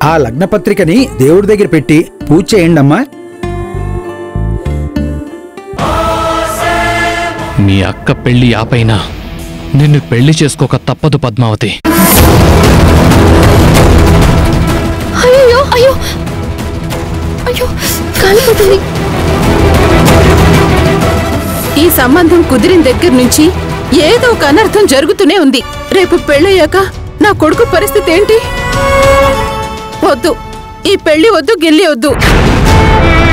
ఆ లగ్న పత్రికని దేవుడి దగ్గర పెట్టి పూజ చేయండి అమ్మా మీ అక్క పెళ్లి ఆపైనా నిన్ను పెళ్లి చేసుకోక తప్పదు పద్మావతి అయ్యో అయ్యో అయ్యో కాలిపోతుంది ఈ సంబంధం కుదిరిన దగ్గర నుంచి ఏదో ఒక అనర్థం జరుగుతూనే ఉంది రేపు పెళ్ళయ్యాక నా కొడుకు పరిస్థితి ఏంటి వద్దు ఈ పెళ్లి వద్దు గిల్లి వద్దు